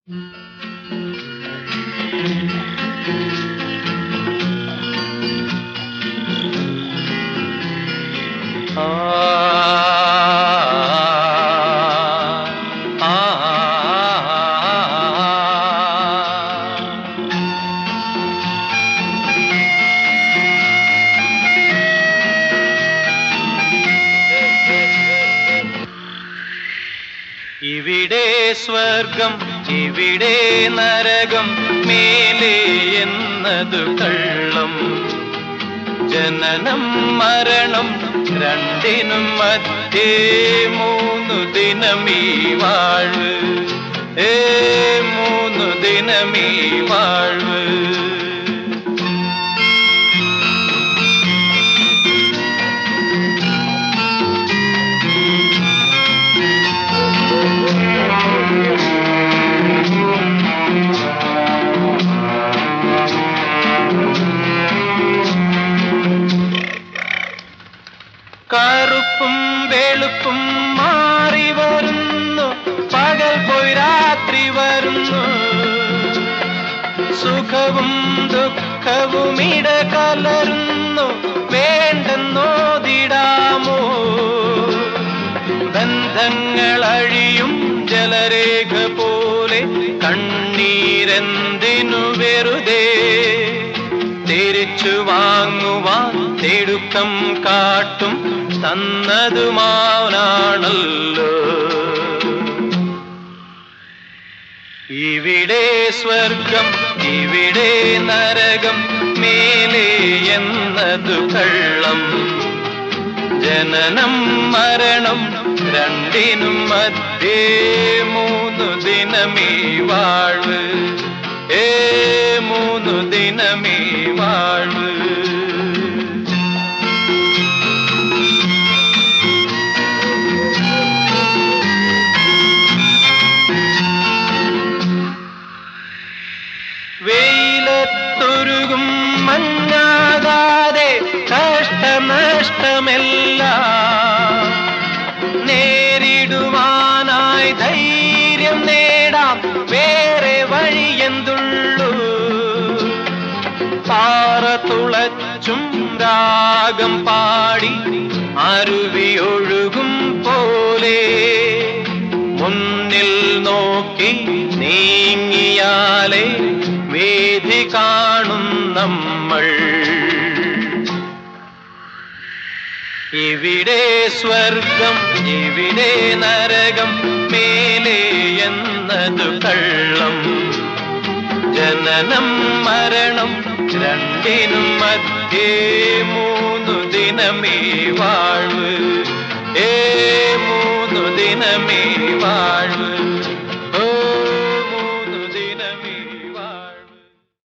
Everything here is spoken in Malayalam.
ആ ആ ഇവിടെ സ്വർഗം ഇവിടെ നരകം മേലെ എന്നതു കള്ളം ജനനം മരണം രണ്ടിനും മധ്യേ മൂന്നു ദിനമീ വാഴ്വ് ഏ മൂന്നു ദിനമീ വാഴ്വ് കറുപ്പും വെളുപ്പും മാറി വരുന്നു പകൽ പോയി രാത്രി വരുന്നു സുഖവും ദുഃഖവും ഇടകലരുന്നു വേണ്ടെന്നോതിടാമോ ബന്ധങ്ങൾ അഴിയും ജലരേഖ പോലെ കണ്ണീരെന്തിനു വെറുതെ തിരിച്ചു വാങ്ങുവാൻ തിടുക്കം കാട്ടും തന്നതുമാവനാണല്ലോ ഇവിടെ സ്വർഗം ഇവിടെ നരകം മേലെ എന്നതു കള്ളം ജനനം മരണം രണ്ടിനും മധ്യേ മൂന്നു ദിനമേ വാഴ്വ് ഏ മൂന്നു ദിനമേ വാഴ്വ് വെയിലത്തൊരുകും മഞ്ഞാകാതെ കഷ്ടനഷ്ടമെല്ലാം നേരിടുവാനായി ധൈര്യം നേടാം വേറെ വഴിയെന്തുള്ളൂ പാറ തുളച്ചും രാഗം പാടി അരുവിയൊഴുകും പോലെ മുന്നിൽ നോക്കി നീങ്ങിയാലേ വേദി കാണും നമ്മൾ ഇവിടെ സ്വർഗം ഇവിടെ നരകം മേലെ എന്നതു കള്ളം ജനനം മരണം രണ്ടിനും മധ്യേ മൂന്നു ദിനമേ വാഴ്വ് ഏ മൂന്നു ദിനമേ